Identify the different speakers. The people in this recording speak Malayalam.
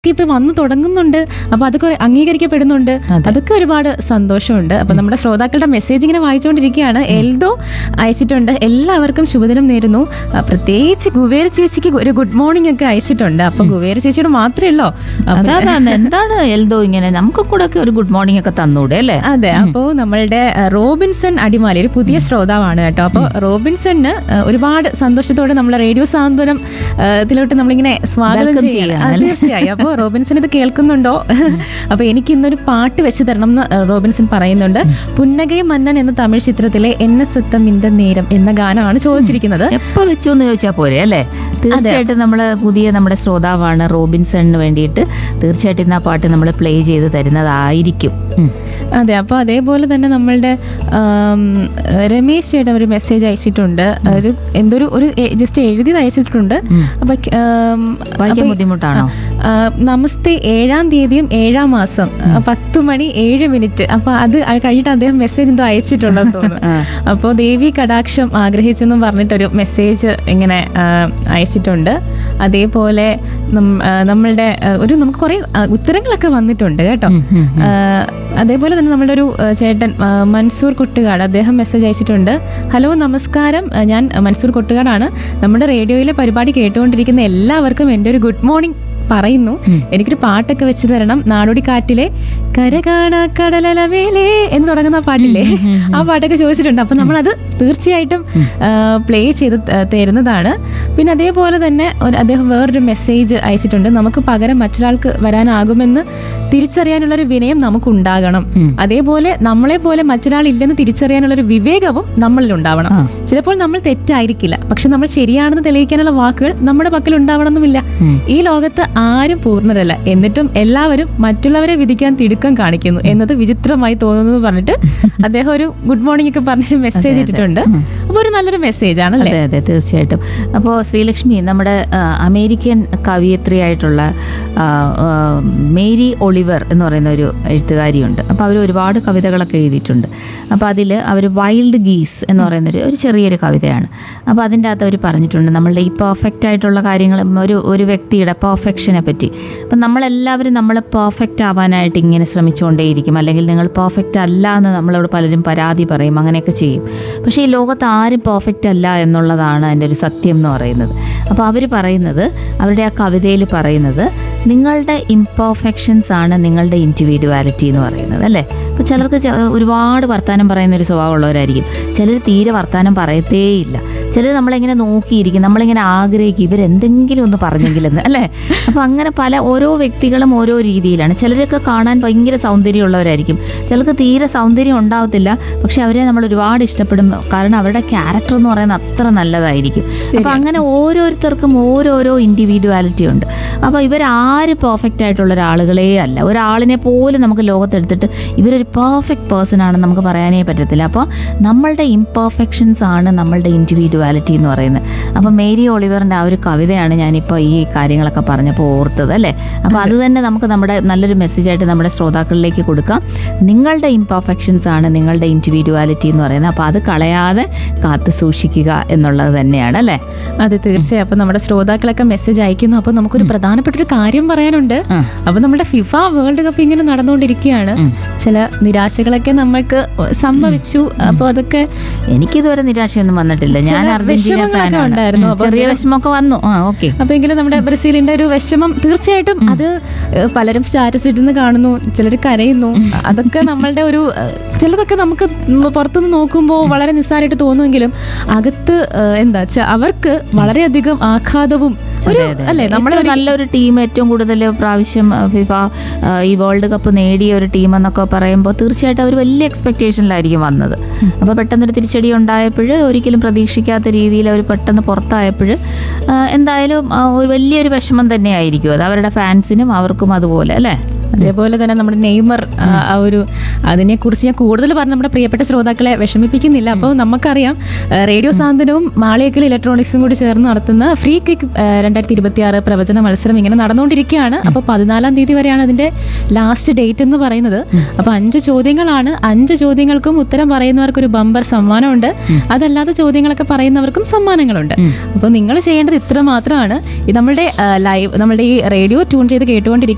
Speaker 1: ഇപ്പൊ വന്നു തുടങ്ങുന്നുണ്ട് അപ്പൊ അതൊക്കെ അംഗീകരിക്കപ്പെടുന്നുണ്ട്
Speaker 2: അതെ.
Speaker 1: അതൊക്കെ ഒരുപാട് സന്തോഷമുണ്ട് അപ്പൊ നമ്മുടെ ശ്രോതാക്കളുടെ മെസ്സേജ് ഇങ്ങനെ വായിച്ചുകൊണ്ടിരിക്കുകയാണ് എൽദോ അയച്ചിട്ടുണ്ട് എല്ലാവർക്കും ശുഭദിനം നേരുന്നു ആ, പ്രത്യേകിച്ച് കുബേര ചേച്ചിക്ക് ഒരു ഗുഡ് മോർണിംഗ് ഒക്കെ അയച്ചിട്ടുണ്ട് അപ്പൊ കുബേര ചേച്ചിയോട് മാത്രമേ ഉള്ളോ അപ്പൊ
Speaker 2: അതാ അതാ, എന്താണ് എൽദോ ഇങ്ങനെ നമുക്ക് കൂടെ ഒക്കെ ഒരു ഗുഡ് മോർണിംഗ് ഒക്കെ തന്നൂടെ അല്ലേ
Speaker 1: അതെ അപ്പോ നമ്മളുടെ അഹ്, റോബിൻസൺ അടിമാലി ഒരു പുതിയ ശ്രോതാവാണ് കേട്ടോ അപ്പോൾ റോബിൻസണിന് അഹ്, ഒരുപാട് സന്തോഷത്തോടെ നമ്മളെ റേഡിയോ സാന്ത്വനം അഹ്, ഇതിലോട്ട് നമ്മളിങ്ങനെ സ്വാഗതം
Speaker 2: Welcome
Speaker 1: ചെയ്യണം
Speaker 2: ചെയ്യാണ്
Speaker 1: ആ,
Speaker 2: അല്ലേ?
Speaker 1: തീർച്ചയായും അപ്പോൾ റോബിൻസൺ ഇത് കേൾക്കുന്നുണ്ടോ അപ്പൊ എനിക്ക് ഇന്നൊരു പാട്ട് വെച്ച് തരണം എന്ന് അഹ്, റോബിൻസൺ പറയുന്നുണ്ട് പുന്നകയും മന്നൻ എന്ന തമിഴ് ചിത്രത്തിലെ എന്നെ സത്തം ഇന്റെ നേരം എന്ന ഗാനമാണ് ചോദിച്ചിരിക്കുന്നത്
Speaker 2: എപ്പോ വെച്ചു എന്ന് ചോദിച്ചാൽ പോരെ അല്ലേ തീർച്ചയായിട്ടും നമ്മള് പുതിയ നമ്മുടെ ശ്രോതാവാണ് റോബിൻസണിന് വേണ്ടിയിട്ട് തീർച്ചയായിട്ടും ഇന്ന് ആ പാട്ട് നമ്മൾ പ്ലേ ചെയ്ത് തരുന്നതായിരിക്കും ഉം.
Speaker 1: അതെ അപ്പോൾ അതേപോലെ തന്നെ നമ്മളുടെ ആം, രമേശ് ചേട്ടൻ ഒരു മെസ്സേജ് അയച്ചിട്ടുണ്ട് ഒരു എന്തൊരു ഒരു ജസ്റ്റ് എഴുതി അയച്ചിട്ടുണ്ട്
Speaker 2: ഉം.
Speaker 1: അപ്പൊ ആം,
Speaker 2: വായിക്കാൻ
Speaker 1: അപ്പൊ-
Speaker 2: ബുദ്ധിമുട്ടാണോ
Speaker 1: ആ, നമസ്തേ ഏഴാം തീയതിയും ഏഴാം മാസം ആ, പത്ത് മണി ഏഴ് മിനിറ്റ് അപ്പൊ അത് കഴിഞ്ഞിട്ട് അദ്ദേഹം മെസ്സേജ് എന്തോ അയച്ചിട്ടുണ്ടെന്ന് തോന്നുന്നു
Speaker 2: ആ.
Speaker 1: അപ്പോൾ ദേവി കടാക്ഷം ആഗ്രഹിച്ചെന്നും പറഞ്ഞിട്ടൊരു മെസ്സേജ് ഇങ്ങനെ ആ, അയച്ചിട്ടുണ്ട് അതേപോലെ നം- ആ, നമ്മളുടെ ആ, ഒരു നമുക്ക് കുറെ ആ, ഉത്തരങ്ങളൊക്കെ വന്നിട്ടുണ്ട് കേട്ടോ
Speaker 2: ഉം, ഉം, ഉം.
Speaker 1: ആ, അതേപോലെ തന്നെ നമ്മുടെ ഒരു ആ, ചേട്ടൻ ആ, മൻസൂർ കൊട്ടുകാട് അദ്ദേഹം മെസ്സേജ് അയച്ചിട്ടുണ്ട് ഹലോ നമസ്കാരം ആ, ഞാൻ മൻസൂർ കൊട്ടുകാടാണ് നമ്മുടെ റേഡിയോയിലെ പരിപാടി കേട്ടുകൊണ്ടിരിക്കുന്ന എല്ലാവർക്കും എൻ്റെ ഒരു ഗുഡ് മോർണിംഗ് പറയുന്നു എനിക്കൊരു പാട്ടൊക്കെ വെച്ച് തരണം നാടോടി കാറ്റിലെ കരകാണ കടലലമേലേ എന്ന് തുടങ്ങുന്ന ആ പാട്ടില്ലേ ആ പാട്ടൊക്കെ ചോദിച്ചിട്ടുണ്ട് അപ്പൊ നമ്മളത് തീർച്ചയായിട്ടും പ്ലേ ചെയ്ത് ത- തരുന്നതാണ് പിന്നെ അതേപോലെ തന്നെ ഒരു- അദ്ദേഹം വേറൊരു മെസ്സേജ് അയച്ചിട്ടുണ്ട് നമുക്ക് പകരം മറ്റൊരാൾക്ക് വരാനാകുമെന്ന് തിരിച്ചറിയാനുള്ള ഒരു വിനയം നമുക്ക് ഉണ്ടാകണം അതേപോലെ നമ്മളെ പോലെ മറ്റൊരാൾ ഇല്ലെന്ന് തിരിച്ചറിയാനുള്ള ഒരു വിവേകവും നമ്മളിൽ ഉണ്ടാവണം
Speaker 2: ആ.
Speaker 1: ചിലപ്പോൾ നമ്മൾ തെറ്റായിരിക്കില്ല പക്ഷെ നമ്മൾ ശരിയാണെന്ന് തെളിയിക്കാനുള്ള വാക്കുകൾ നമ്മുടെ പക്കൽ ഉണ്ടാവണമെന്നില്ല
Speaker 2: ഉം.
Speaker 1: ഈ ലോകത്ത് ആരും പൂർണ്ണരല്ല എന്നിട്ടും എല്ലാവരും മറ്റുള്ളവരെ വിധിക്കാൻ തിടുക്കം കാണിക്കുന്നു എന്നത് വിചിത്രമായി തോന്നുന്നു എന്ന് പറഞ്ഞിട്ട് അദ്ദേഹം ഒരു ഗുഡ് മോർണിംഗ് ഒക്കെ പറഞ്ഞൊരു മെസ്സേജ് ഇട്ടിട്ടുണ്ട് അപ്പൊ ഒരു നല്ലൊരു മെസ്സേജ് ആണല്ലേ
Speaker 2: അതെ അതെ തീർച്ചയായിട്ടും അപ്പോൾ ശ്രീലക്ഷ്മി നമ്മുടെ ആ, അമേരിക്കൻ കവിയത്രിയായിട്ടുള്ള ആ, ആ, മേരി ഒളിവർ എന്ന് പറയുന്ന ഒരു എഴുത്തുകാരിയുണ്ട് അപ്പോൾ അവർ ഒരുപാട് കവിതകളൊക്കെ എഴുതിയിട്ടുണ്ട് അപ്പോൾ അതിൽ അവർ വൈൽഡ് ഗീസ് എന്ന് പറയുന്ന ഒരു ഒരു ചെറിയൊരു കവിതയാണ് അപ്പോൾ അതിൻ്റെ അകത്ത് അവർ പറഞ്ഞിട്ടുണ്ട് നമ്മളുടെ ഈ പെർഫെക്റ്റ് ആയിട്ടുള്ള കാര്യങ്ങൾ ഒരു ഒരു വ്യക്തിയുടെ പെർഫെക്ഷനെ പറ്റി അപ്പം നമ്മളെല്ലാവരും നമ്മൾ പെർഫെക്റ്റ് ആവാനായിട്ട് ഇങ്ങനെ ശ്രമിച്ചുകൊണ്ടേയിരിക്കും അല്ലെങ്കിൽ നിങ്ങൾ പെർഫെക്റ്റ് അല്ല എന്ന് നമ്മളോട് പലരും പരാതി പറയും അങ്ങനെയൊക്കെ ചെയ്യും പക്ഷേ ഈ ലോകത്ത് ആരും പെർഫെക്റ്റ് അല്ല എന്നുള്ളതാണ് അതിൻ്റെ ഒരു സത്യം എന്ന് പറയുന്നത് അപ്പോൾ അവർ പറയുന്നത് അവരുടെ ആ കവിതയിൽ പറയുന്നത് നിങ്ങളുടെ ഇംപെർഫെക്ഷൻസ് ആണ് നിങ്ങളുടെ ഇൻഡിവിജ്വാലിറ്റി എന്ന് പറയുന്നത് അല്ലേ അപ്പോൾ ചിലർക്ക് ചെ- ഒരുപാട് വർത്തമാനം പറയുന്ന ഒരു സ്വഭാവമുള്ളവരായിരിക്കും ചിലർ തീരെ വർത്തമാനം പറയത്തേയില്ല ചിലർ നമ്മളിങ്ങനെ നോക്കിയിരിക്കും നമ്മളിങ്ങനെ ആഗ്രഹിക്കും ഇവരെന്തെങ്കിലും ഒന്ന് പറഞ്ഞെങ്കിലെന്ന് അല്ലേ അപ്പോൾ അങ്ങനെ പല ഓരോ വ്യക്തികളും ഓരോ രീതിയിലാണ് ചിലരൊക്കെ കാണാൻ ഭയങ്കര സൗന്ദര്യമുള്ളവരായിരിക്കും ചിലർക്ക് തീരെ സൗന്ദര്യം ഉണ്ടാവത്തില്ല പക്ഷെ അവരെ നമ്മൾ ഒരുപാട് ഇഷ്ടപ്പെടും കാരണം അവരുടെ ക്യാരക്ടർ എന്ന് പറയുന്നത് അത്ര നല്ലതായിരിക്കും അപ്പോൾ അങ്ങനെ ഓരോരുത്തർക്കും ഓരോരോ ഇൻഡിവിജ്വാലിറ്റി ഉണ്ട് അപ്പോൾ ഇവരാരും പെർഫെക്റ്റ് ആയിട്ടുള്ള ഒരാളുകളേ അല്ല ഒരാളിനെ പോലും നമുക്ക് ലോകത്തെടുത്തിട്ട് ഇവരൊരു പെർഫെക്റ്റ് പേഴ്സൺ ആണെന്ന് നമുക്ക് പറയാനേ പറ്റത്തില്ല അപ്പോൾ നമ്മളുടെ ഇംപെർഫെക്ഷൻസ് ആണ് നമ്മളുടെ ഇൻഡിവിജ്വാലിറ്റി എന്ന് പറയുന്നത് അപ്പോൾ മേരി ഒളിവറിൻ്റെ ആ ഒരു കവിതയാണ് ഞാനിപ്പോൾ ഈ കാര്യങ്ങളൊക്കെ പറഞ്ഞപ്പോൾ ഓർത്തത് അല്ലേ അപ്പോൾ അത് തന്നെ നമുക്ക് നമ്മുടെ നല്ലൊരു മെസ്സേജായിട്ട് നമ്മുടെ ശ്രോതാക്കളിലേക്ക് കൊടുക്കാം നിങ്ങളുടെ ഇംപെർഫെക്ഷൻസ് ആണ് നിങ്ങളുടെ ഇൻഡിവിജ്വാലിറ്റി എന്ന് പറയുന്നത് അപ്പോൾ അത് കളയാതെ കാത്തു സൂക്ഷിക്കുക എന്നുള്ളത് തന്നെയാണ് അല്ലേ
Speaker 1: അതെ തീർച്ചയായും അപ്പൊ നമ്മുടെ ശ്രോതാക്കളൊക്കെ മെസ്സേജ് അയക്കുന്നു അപ്പൊ നമുക്കൊരു പ്രധാനപ്പെട്ട ഒരു കാര്യം പറയാനുണ്ട്
Speaker 2: ആ.
Speaker 1: അപ്പൊ നമ്മുടെ ഫിഫ വേൾഡ് കപ്പ് ഇങ്ങനെ നടന്നുകൊണ്ടിരിക്കുകയാണ് ചില നിരാശകളൊക്കെ നമ്മൾക്ക് സംഭവിച്ചു അപ്പൊ അതൊക്കെ
Speaker 2: എനിക്കിതുവരെ നിരാശയൊന്നും വന്നിട്ടില്ല ഞാൻ
Speaker 1: ചില
Speaker 2: അർജന്റീന
Speaker 1: വിഷമങ്ങളൊക്കെ
Speaker 2: ഫാനാണ്
Speaker 1: ഉണ്ടായിരുന്നു.
Speaker 2: ഉം,
Speaker 1: അപ്പോൾ
Speaker 2: ചെറിയ
Speaker 1: ഇങ്ങനെ-
Speaker 2: വിഷമമൊക്കെ വന്നു ആ ഓക്കെ
Speaker 1: അപ്പൊ എങ്കിലും നമ്മുടെ ബ്രസീലിന്റെ ഒരു വിഷമം തീർച്ചയായിട്ടും അത് ഏഹ്, പലരും സ്റ്റാറ്റസ് ഇട്ടുന്ന് കാണുന്നു ചിലർ കരയുന്നു അതൊക്കെ നമ്മളുടെ ഒരു ഏഹ്, ചിലതൊക്കെ നമുക്ക് പുറത്തുനിന്ന് നോക്കുമ്പോൾ വളരെ നിസ്സാരമായിട്ട് തോന്നുമെങ്കിലും അകത്ത് ഏഹ്, എന്താ വെച്ചാൽ അവർക്ക് വളരെയധികം ആഘാതവും ഒരു അല്ലെ നമ്മളെ
Speaker 2: ഏറ്റവും നല്ലൊരു ടീം ഏറ്റവും കൂടുതൽ പ്രാവശ്യം ആ, ഫിഫ ആ, ഈ വേൾഡ് കപ്പ് നേടിയ ഒരു ടീം എന്നൊക്കെ പറയുമ്പോൾ തീർച്ചയായിട്ടും അവർ വലിയ എക്സ്പെക്ടേഷനിലായിരിക്കും വന്നത് അപ്പോൾ പെട്ടെന്നൊരു തിരിച്ചടി ഉണ്ടായപ്പോൾ ഒരിക്കലും പ്രതീക്ഷിക്കാത്ത രീതിയിൽ അവർ പെട്ടെന്ന് പുറത്തായപ്പോൾ എന്തായാലും ആ, ഒരു വലിയൊരു വിഷമം തന്നെയായിരിക്കും അത് അവരുടെ ഫാൻസിനും അവർക്കും അതുപോലെ അല്ലേ
Speaker 1: അതേപോലെ തന്നെ നമ്മുടെ നെയ്മർ ആ, ആ ഒരു അതിനെക്കുറിച്ച് ഞാൻ കൂടുതൽ പറഞ്ഞ് നമ്മുടെ പ്രിയപ്പെട്ട ശ്രോതാക്കളെ വിഷമിപ്പിക്കുന്നില്ല അപ്പോൾ നമുക്കറിയാം ആ, റേഡിയോ സാന്ത്വനവും മാളിയേക്കൽ ഇലക്ട്രോണിക്സും കൂടി ചേർന്ന് നടത്തുന്ന ഫ്രീ കിക്ക് രണ്ടായിരത്തി ഇരുപത്തി ആറ് പ്രവചന മത്സരം ഇങ്ങനെ നടന്നുകൊണ്ടിരിക്കുകയാണ് അപ്പോൾ പതിനാലാം തീയതി വരെയാണ് അതിന്റെ ലാസ്റ്റ് ഡേറ്റ് എന്ന് പറയുന്നത് അപ്പോൾ അഞ്ച് ചോദ്യങ്ങളാണ് അഞ്ച് ചോദ്യങ്ങൾക്കും ഉത്തരം പറയുന്നവർക്ക് ഒരു ബമ്പർ സമ്മാനമുണ്ട് അതല്ലാതെ ചോദ്യങ്ങളൊക്കെ പറയുന്നവർക്കും സമ്മാനങ്ങളുണ്ട് അപ്പോൾ നിങ്ങൾ ചെയ്യേണ്ടത് ഇത്ര മാത്രമാണ് ഈ നമ്മളുടെ ലൈവ് നമ്മളുടെ ഈ റേഡിയോ ട്യൂൺ ചെയ്ത് കേട്ടുകൊണ്ടിരിക്കുന്ന